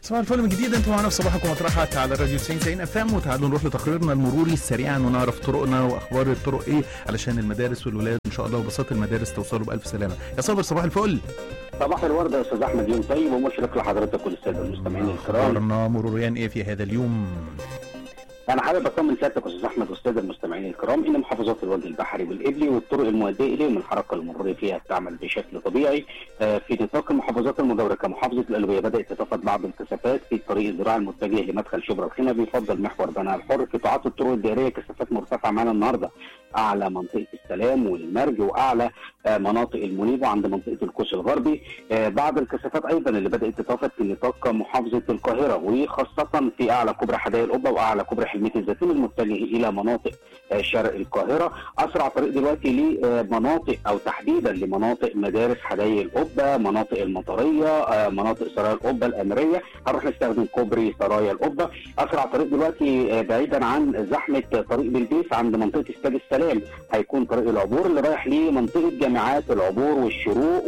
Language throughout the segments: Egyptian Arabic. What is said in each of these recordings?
صباح الفل من جديد انتوا معانا في صباحكم مطرحك على الراديو 90 90 اف ام وتعالوا نروح لتقريرنا المروري سريعا ونعرف طرقنا واخبار الطرق ايه علشان المدارس والولاد ان شاء الله وبساط المدارس توصلوا بالف سلامه يا صابر صباح الفل صباح الورد يا استاذ احمد يوم طيب ومشرق لحضرتك وللساده المستمعين الكرام اخبارنا مروريا ايه في هذا اليوم انا حابب اطمن سيادتك يا استاذ احمد والساده المستمعين الكرام ان محافظات الوجه البحري والابلي والطرق المؤديه اليهم الحركه المروريه فيها بتعمل بشكل طبيعي آه، في نطاق المحافظات المجاوره كمحافظه القلويه بدات تتفق بعض الكثافات في طريق الزراعي المتجه لمدخل شبرا الخيمه بيفضل محور بنها الحر قطاعات الطرق الدائريه كثافات مرتفعه معانا النهارده اعلى منطقه السلام والمرج واعلى آه، مناطق المنيب وعند منطقه القوس الغربي آه، بعض الكثافات ايضا اللي بدات تتوافد في نطاق محافظه القاهره وخاصه في اعلى كوبري حدائق القبه واعلى كوبري حلميه الزيتون المتجه الى مناطق آه، شرق القاهره اسرع طريق دلوقتي لمناطق او تحديدا لمناطق مدارس حدائق القبه مناطق المطريه آه، مناطق سرايا القبه الامريه هنروح نستخدم كوبري سرايا القبه اسرع طريق دلوقتي آه، بعيدا عن زحمه طريق بلبيس عند منطقه استاد السلام هيكون طريق العبور اللي رايح لمنطقه جامعات العبور والشروق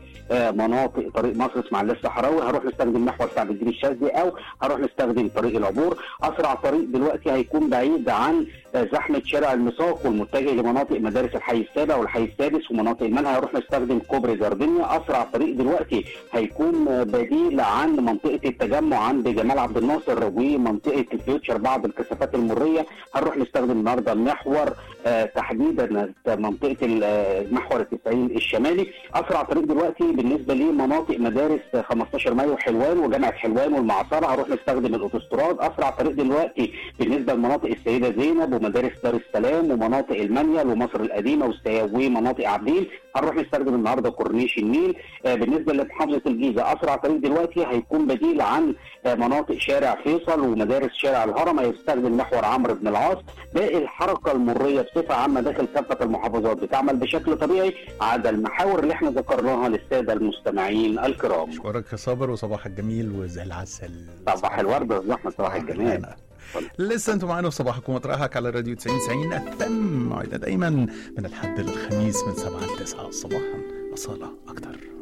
ومناطق طريق مصر اسماعيليه الصحراوي هروح نستخدم محور سعد الدين الشاذلي او هروح نستخدم طريق العبور اسرع طريق دلوقتي هيكون بعيد عن آه، زحمه شارع المساق والمتجه لمناطق مدارس الحي السابع والحي السادس ومناطق المنهى هروح نستخدم كوبري جاردينيا اسرع طريق دلوقتي هيكون آه، بديل عن منطقه التجمع عند جمال عبد الناصر ومنطقه الفيوتشر بعض الكثافات المريه هنروح نستخدم النهارده محور آه، تحديدا منطقه ال- آه، محور التسعين الشمالي اسرع طريق دلوقتي بالنسبه لمناطق مدارس آه، 15 مايو وحلوان وجامعه حلوان والمعصره هروح نستخدم الاوتوستراد اسرع طريق دلوقتي بالنسبه لمناطق السيده زينب ومدارس دار السلام ومناطق المنيل ومصر القديمه والسي- ومناطق عابدين هنروح نستخدم النهارده كورنيش النيل آه، بالنسبه لمحافظه الجيزه اسرع طريق دلوقتي هيكون بديل عن آه، مناطق شارع فيصل ومدارس شارع الهرم هيستخدم محور عمرو بن العاص باقي الحركه المريه بصفه عامه داخل كافه المحافظات بتعمل بشكل طبيعي عدا المحاور اللي احنا ذكرناها للساده المستمعين الكرام اشكرك يا صابر وصباحك جميل وزي العسل صباح الورد والزحمه صباح الجمال لسه انتم معانا في صباحكم مطرحك على الراديو 90 90 اف ام موعدنا دايما من الحد للخميس من 7 ل 9 صباحا اصاله اكتر